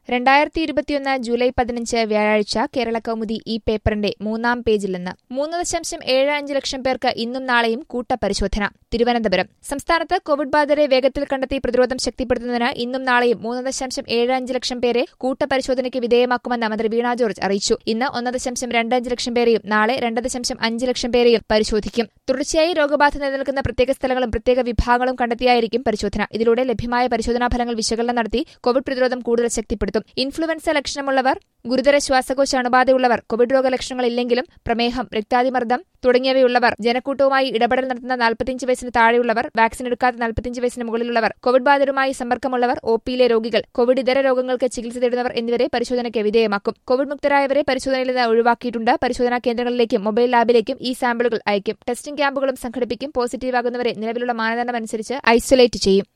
രണ്ടായിരത്തി ഇരുപത്തിയൊന്ന് ജൂലൈ പതിനഞ്ച് വ്യാഴാഴ്ച കേരള കൗമുദി ഈ പേപ്പറിന്റെ മൂന്നാം പേജിൽ നിന്ന് മൂന്ന് ദശാംശം ഏഴ് അഞ്ച് ലക്ഷം പേർക്ക് ഇന്നും നാളെയും കൂട്ടപരിശോധന തിരുവനന്തപുരം സംസ്ഥാനത്ത് കോവിഡ് ബാധിതരെ വേഗത്തിൽ കണ്ടെത്തി പ്രതിരോധം ശക്തിപ്പെടുത്തുന്നതിന് ഇന്നും നാളെയും മൂന്ന് ദശാംശം ഏഴ് അഞ്ച് ലക്ഷം പേരെ കൂട്ടപരിശോധനയ്ക്ക് വിധേയമാക്കുമെന്ന് മന്ത്രി വീണ ജോർജ് അറിയിച്ചു ഇന്ന് ഒന്ന് ദശാംശം രണ്ട് അഞ്ച് ലക്ഷം പേരെയും നാളെ രണ്ട് ദശാംശം അഞ്ച് ലക്ഷം പേരെയും പരിശോധിക്കും തുടർച്ചയായി രോഗബാധ നിലനിൽക്കുന്ന പ്രത്യേക സ്ഥലങ്ങളും പ്രത്യേക വിഭാഗങ്ങളും കണ്ടെത്തിയായിരിക്കും പരിശോധന ഇതിലൂടെ ലഭ്യമായ പരിശോധനാ ഫലങ്ങൾ വിശകലനം നടത്തി കോവിഡ് പ്രതിരോധം കൂടുതൽ ശക്തിപ്പെടുത്തും ഇൻഫ്ലുവൻസ ലക്ഷണമുള്ളവർ ഗുരുതര ശ്വാസകോശ അണുബാധയുള്ളവർ കോവിഡ് രോഗലക്ഷണങ്ങളില്ലെങ്കിലും പ്രമേഹം രക്താതിമർദ്ദം തുടങ്ങിയവയുള്ളവർ ജനക്കൂട്ടവുമായി ഇടപെടൽ നടത്തുന്ന നാൽപ്പത്തിയഞ്ച് വയസ്സിന് താഴെയുള്ളവർ വാക്സിൻ എടുക്കാത്ത നാൽപ്പത്തിയഞ്ച് വയസ്സിന് മുകളിലുള്ളവർ കോവിഡ് ബാധിതരുമായി സമ്പർക്കമുള്ളവർ ഒ പിയിലെ രോഗികൾ കോവിഡ് ഇതര രോഗങ്ങൾക്ക് ചികിത്സ തേടുന്നവർ എന്നിവരെ പരിശോധനയ്ക്ക് വിധേയമാക്കും കോവിഡ് മുക്തരായവരെ പരിശോധനയിൽ നിന്ന് ഒഴിവാക്കിയിട്ടുണ്ട് പരിശോധനാ കേന്ദ്രങ്ങളിലേക്കും മൊബൈൽ ലാബിലേക്കും ഈ സാമ്പിളുകൾ അയക്കും ടെസ്റ്റിംഗ് ക്യാമ്പുകളും സംഘടിപ്പിക്കും പോസിറ്റീവാകുന്നവരെ നിലവിലുള്ള മാനദണ്ഡമനുസരിച്ച് ഐസൊലേറ്റ് ചെയ്യും